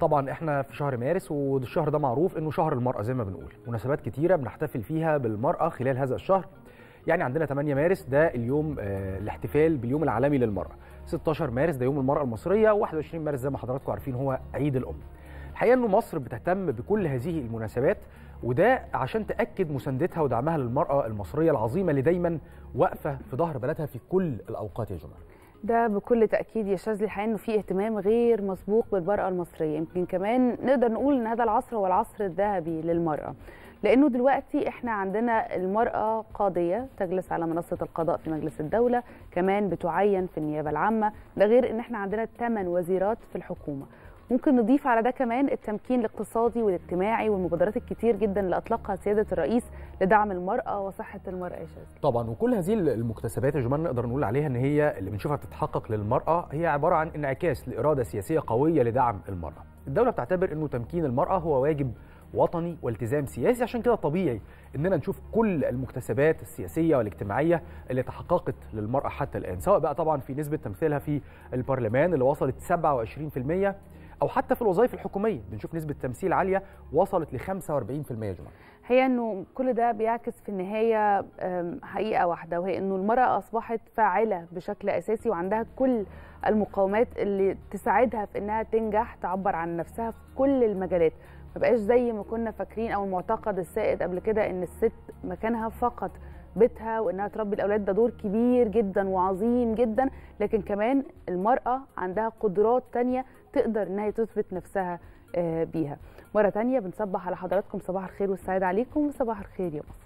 طبعا احنا في شهر مارس والشهر ده معروف انه شهر المراه زي ما بنقول مناسبات كتيره بنحتفل فيها بالمراه خلال هذا الشهر يعني عندنا 8 مارس ده اليوم آه الاحتفال باليوم العالمي للمراه 16 مارس ده يوم المراه المصريه و21 مارس زي ما حضراتكم عارفين هو عيد الام الحقيقه انه مصر بتهتم بكل هذه المناسبات وده عشان تاكد مساندتها ودعمها للمراه المصريه العظيمه اللي دايما واقفه في ظهر بلدها في كل الاوقات يا جماعه ده بكل تاكيد يا شاذلي الحقيقه انه في اهتمام غير مسبوق بالمراه المصريه يمكن كمان نقدر نقول ان هذا العصر هو العصر الذهبي للمراه لانه دلوقتي احنا عندنا المراه قاضيه تجلس على منصه القضاء في مجلس الدوله كمان بتعين في النيابه العامه ده غير ان احنا عندنا ثمان وزيرات في الحكومه ممكن نضيف على ده كمان التمكين الاقتصادي والاجتماعي والمبادرات الكتير جدا اللي اطلقها سياده الرئيس لدعم المراه وصحه المراه يا شاذلي طبعا وكل هذه المكتسبات يا جماعه نقدر نقول عليها ان هي اللي بنشوفها بتتحقق للمراه هي عباره عن انعكاس لاراده سياسيه قويه لدعم المراه الدوله بتعتبر انه تمكين المراه هو واجب وطني والتزام سياسي عشان كده طبيعي اننا نشوف كل المكتسبات السياسيه والاجتماعيه اللي تحققت للمراه حتى الان سواء بقى طبعا في نسبه تمثيلها في البرلمان اللي وصلت 27% او حتى في الوظائف الحكوميه بنشوف نسبه تمثيل عاليه وصلت ل 45% يا جماعه هي انه كل ده بيعكس في النهايه حقيقه واحده وهي انه المراه اصبحت فاعله بشكل اساسي وعندها كل المقومات اللي تساعدها في انها تنجح تعبر عن نفسها في كل المجالات ما بقاش زي ما كنا فاكرين او المعتقد السائد قبل كده ان الست مكانها فقط بيتها وانها تربي الاولاد ده دور كبير جدا وعظيم جدا لكن كمان المراه عندها قدرات تانية تقدر انها تثبت نفسها بيها مره تانية بنصبح على حضراتكم صباح الخير والسعاده عليكم وصباح الخير يا مصر